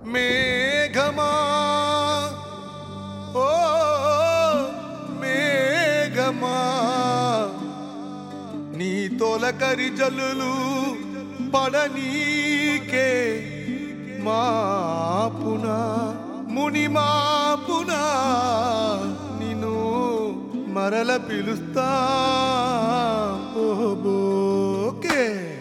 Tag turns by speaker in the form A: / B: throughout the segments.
A: మేఘమా ఓ మేఘమా నీ తొలకరి జల్లులు పడనీకే మాపున ముని మాపున నిన్ను మరల పిలుస్తా ఓ బోకే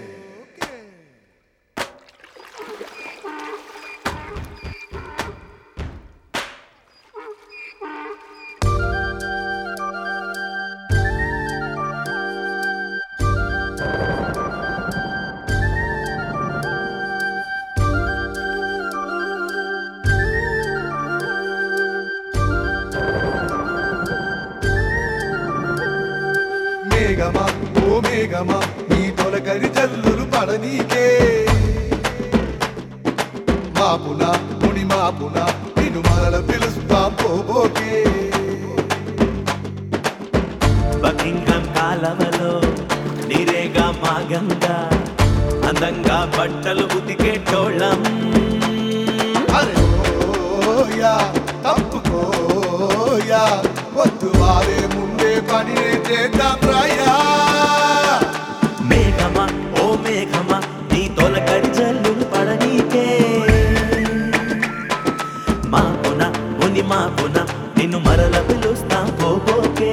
A: మేఘమా ఓ మేఘమా నీ తొలకరి జల్లులు పడనీకే మాపున ముని మాపున నిన్ను మరల పిలుస్తాం పోబోకే
B: బకింగ్హామ్ కాలవలో నిరేగా మాగంగా అందంగా బట్టలు ఉతికేటోళ్ళం
A: అరే ఓయా తప్పుకోయా వద్దు వారే ముందే పనినే చేద్దాం రాయా
B: మేఘమా ఓ మేఘమా నీ తొలకరి జల్లులు పడనీకే మాపున ముని మాపున నిన్ను మరల పిలుస్తాం పోబోకే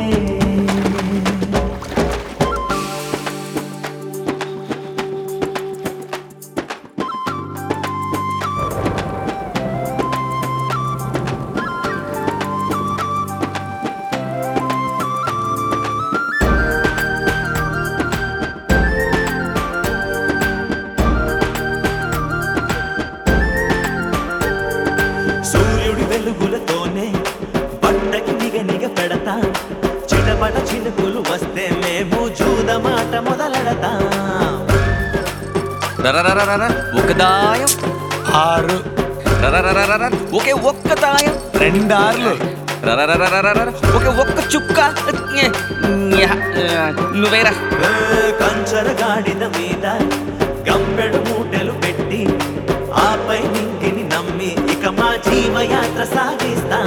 B: సూర్యుడి వెలుగులతోనే పంటకి నిగ నిగ పెడతా చిటపట చినుకులు వస్తే మేము జూదమాట మొదలెడతాం
C: రరరరరర, ఒక దాయం
A: ఆరు
C: రరరరరర, ఒకే ఒక్క దాయం
A: రెండార్లు
C: రరరరరరర, ఒకే ఒక్క చుక్క న్య, న్య, నువ్వేరా
B: ఏ కంచర గాడిద మీద గంపెడు మూటలు పెట్టి ఆపై నింగిని నమ్మి ఇక మా జీవయాత్ర సాగిస్తాం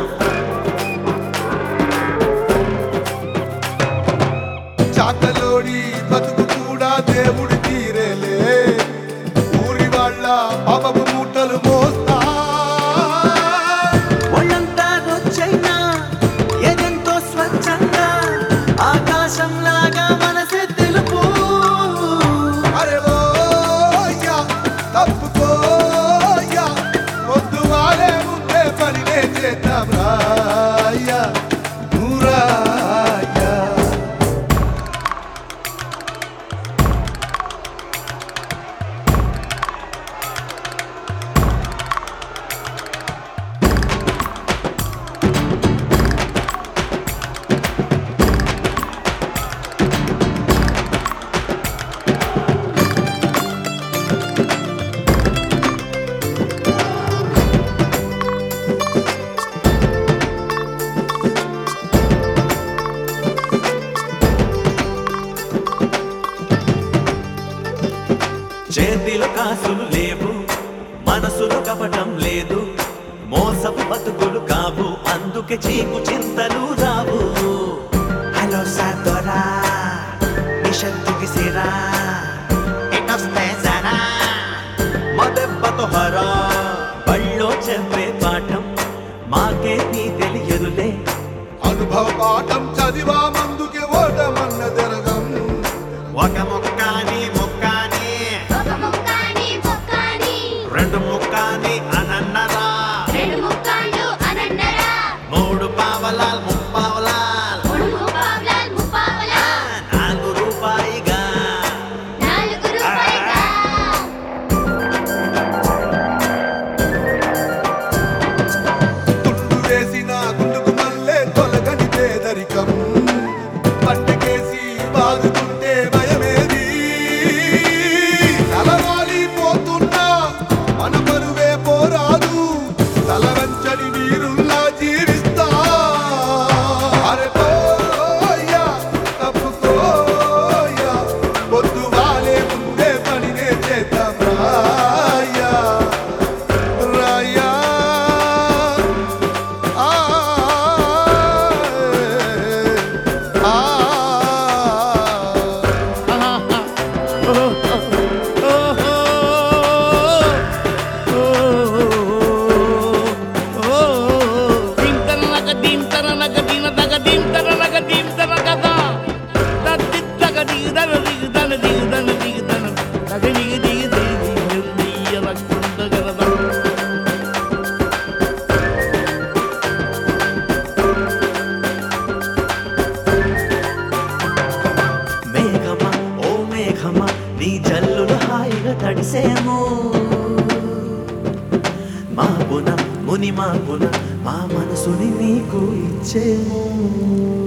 A: చాకలోడి బతుకు కూడా దేవుడి తీరేలే ఊరి వాళ్ళ పాపపు మూటలు మోస్తా
B: ఒళ్ళంతా రొచ్చైనా ఎదెంతో స్వచ్ఛంగా ఆకాశంలాగా మనసే తెలుపు
A: అరే ఓయ్యా తప్పుకోయ్యా వద్దు వాడే ముందే పనినే చేద్దాం రాయ్యా నూరాయ్యా
B: చేతిలో కాసులు లేవు మనసులో కపటం లేదు మోసపు బతుకులు కావు అందుకే చీకు చింతలు రావు హలో సాదోరా మిషన్ తుగిసిరా ఎటొస్తే జరా మదెబ్బతో హరా బళ్ళో చెప్పే పాఠం మాకే నీ తెలియదులే
A: అనుభవ పాఠం చదివా మందుకే ఓటమన్న జరగం
B: ఒక ముక్కాని ముక్కాని
D: ఒక ముక్కాని ముక్కాని
B: రెండు ముక్కాని అనన్నరా
D: రెండు ముక్కాళ్ళు అనన్నరా
B: మూడు పావలాల్ ముప్పావలాల్
D: మూడు ముప్పావలాల్ ముప్పావలాల్
B: నాలుగు రూపాయిగా నీ జల్లులు హాయిగా తడిసేమో మాపున ముని మాపున మా మనసుని నీకు ఇచ్చేమో